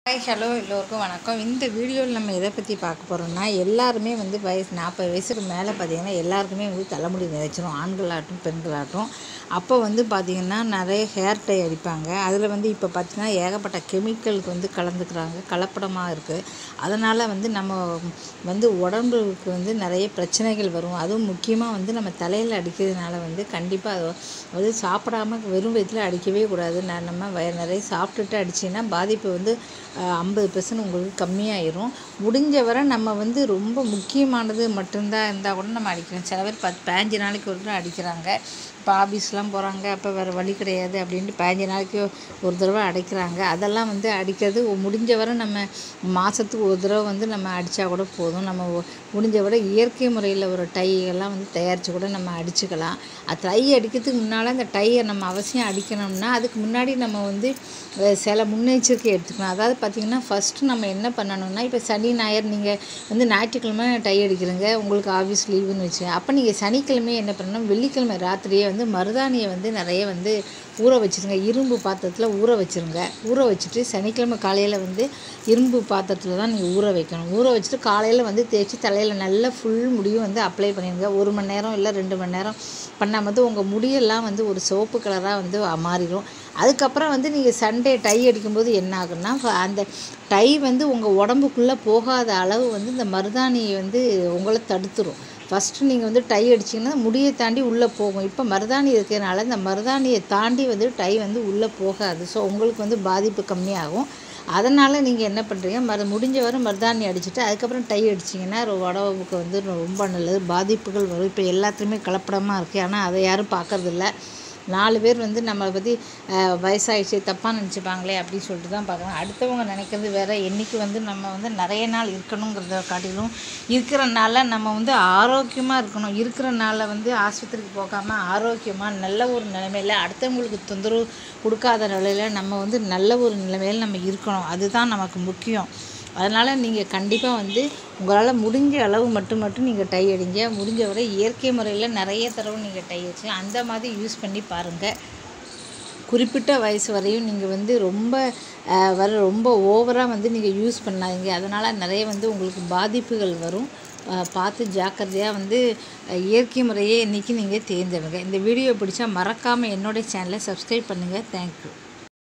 hi hello எல்லோருக்கும் வணக்கம் இந்த வீடியோவில் நம்ம எதை பற்றி பார்க்க போகிறோம்னா எல்லாருமே வந்து வயசு நாற்பது வயசுக்கு மேலே பார்த்தீங்கன்னா எல்லாருக்குமே வந்து தலைமுடி நிறைச்சிரும் ஆண்களாகட்டும் பெண்களாகட்டும் அப்போ வந்து பார்த்திங்கன்னா நிறைய ஹேர் டை அடிப்பாங்க அதில் வந்து இப்போ பார்த்திங்கன்னா ஏகப்பட்ட கெமிக்கலுக்கு வந்து கலந்துக்கிறாங்க கலப்படமாக இருக்குது அதனால் வந்து நம்ம வந்து உடம்புக்கு வந்து நிறைய பிரச்சனைகள் வரும் அதுவும் முக்கியமாக வந்து நம்ம தலையில் அடிக்கிறதுனால வந்து கண்டிப்பாக அது வந்து சாப்பிடாம வெறும் வயிற்றில் அடிக்கவே கூடாது நான் நம்ம வய நிறைய சாப்பிட்டுட்டு அடிச்சிங்கன்னா பாதிப்பு வந்து ஐம்பது பெர்சன்ட் உங்களுக்கு கம்மியாயிரும் முடிஞ்ச வரை நம்ம வந்து ரொம்ப முக்கியமானது மட்டும்தான் இருந்தால் கூட நம்ம அடிக்கிறோம் சில பேர் பத்து பதினஞ்சு நாளைக்கு ஒரு தடவை அடிக்கிறாங்க இப்போ ஆஃபீஸ்லாம் போகிறாங்க அப்போ வேறு வழி கிடையாது அப்படின்ட்டு பதினஞ்சு நாளைக்கு ஒரு தடவை அடைக்கிறாங்க அதெல்லாம் வந்து அடிக்கிறது முடிஞ்ச வரை நம்ம மாதத்துக்கு ஒரு தடவை வந்து நம்ம அடித்தா கூட போதும் நம்ம ஒ- முடிஞ்ச வரை இயற்கை முறையில் ஒரு டை எல்லாம் வந்து தயாரித்து கூட நம்ம அடிச்சுக்கலாம் அது டை அடிக்கிறதுக்கு முன்னால் அந்த டையை நம்ம அவசியம் அடிக்கணும்னா அதுக்கு முன்னாடி நம்ம வந்து அஹ், சில முன்னெச்சரிக்கை எடுத்துக்கணும் அதாவது பார்த்திங்கன்னா ஃபஸ்ட்டு நம்ம என்ன பண்ணணும்னா இப்போ சனி ஞாயிறு நீங்கள் வந்து ஞாயிற்றுக்கிழமை டை அடிக்கிறீங்க உங்களுக்கு ஆஃபீஸ் லீவுன்னு வச்சு அப்போ நீங்கள் சனிக்கிழமையே என்ன பண்ணணும் வெள்ளிக்கிழமை ராத்திரியே வந்து மருதாணியை வந்து நிறைய வந்து ஊற வச்சுருங்க இரும்பு பாத்திரத்தில் ஊற வச்சுருங்க ஊற வச்சுட்டு சனிக்கிழமை காலையில் வந்து இரும்பு பாத்திரத்தில் தான் நீங்கள் ஊற வைக்கணும் ஊற வச்சுட்டு காலையில் வந்து தேய்ச்சி தலையில் நல்லா ஃபுல் முடியும் வந்து அப்ளை பண்ணிடுங்க ஒரு மணி நேரம் இல்லை ரெண்டு மணி நேரம் பண்ணால் வந்து உங்கள் முடியெல்லாம் வந்து ஒரு சிவப்பு கலராக வந்து மாறிடும் அதுக்கப்புறம் வந்து நீங்கள் சண்டே டை அடிக்கும்போது என்ன ஆகுன்னா ஃப- அந்த டை வந்து உங்கள் உடம்புக்குள்ளே போகாத அளவு வந்து இந்த மருதாணியை வந்து உங்களை தடுத்துரும் ஃபஸ்ட்டு நீங்கள் வந்து டை அடிச்சிங்கன்னா முடியை தாண்டி உள்ளே போகும் இப்போ மருதாணி இருக்கிறதுனால இந்த மருதாணியை தாண்டி வந்து டை வந்து உள்ளே போகாது ஸோ உங்களுக்கு வந்து பாதிப்பு கம்மியாகும் அதனால் நீங்கள் என்ன பண்ணுறீங்க மரு முடிஞ்ச வரை மருதாணி அடிச்சுட்டு அதுக்கப்புறம் டை அடிச்சிங்கன்னா ஒரு உடம்புக்கு வந்து ரொம்ப நல்லது பாதிப்புகள் வரும் இப்போ எல்லாத்துலேயுமே கலப்படமாக இருக்குது ஆனால் அதை யாரும் பார்க்கறதில்ல நாலு பேர் வந்து நம்மளை பற்றி வயசாகிடுச்சு தப்பாக நினச்சிப்பாங்களே அப்படின்னு சொல்லிட்டு தான் பார்க்குறாங்க அடுத்தவங்க நினைக்கிறது வேறு என்றைக்கு வந்து நம்ம வந்து நிறைய நாள் இருக்கணுங்கிறத காட்டிலும் இருக்கிறனால நம்ம வந்து ஆரோக்கியமாக இருக்கணும் இருக்கிற நாளில் வந்து ஆஸ்பத்திரிக்கு போகாமல் ஆரோக்கியமாக நல்ல ஒரு நிலைமையில் அடுத்தவங்களுக்கு தொந்தரவு கொடுக்காத நிலையில் நம்ம வந்து நல்ல ஒரு நிலைமையில் நம்ம இருக்கணும் அதுதான் நமக்கு முக்கியம் அதனால் நீங்கள் கண்டிப்பாக வந்து உங்களால் முடிஞ்ச அளவு மட்டும் மட்டும் நீங்கள் டை அடிங்க முடிஞ்ச வரை இயற்கை முறையில் நிறைய தடவை நீங்கள் டை அடிச்சு அந்த மாதிரி யூஸ் பண்ணி பாருங்கள் குறிப்பிட்ட வயசு வரையும் நீங்கள் வந்து ரொம்ப அஹ், வர ரொம்ப ஓவராக வந்து நீங்கள் யூஸ் பண்ணாதீங்க அதனால் நிறைய வந்து உங்களுக்கு பாதிப்புகள் வரும் அஹ், பார்த்து ஜாக்கிரதையாக வந்து அஹ், இயற்கை முறையே இன்றைக்கி நீங்கள் தேர்ந்தெடுங்க இந்த வீடியோ பிடிச்சா மறக்காமல் என்னுடைய சேனலை சப்ஸ்கிரைப் பண்ணுங்கள் தேங்க்யூ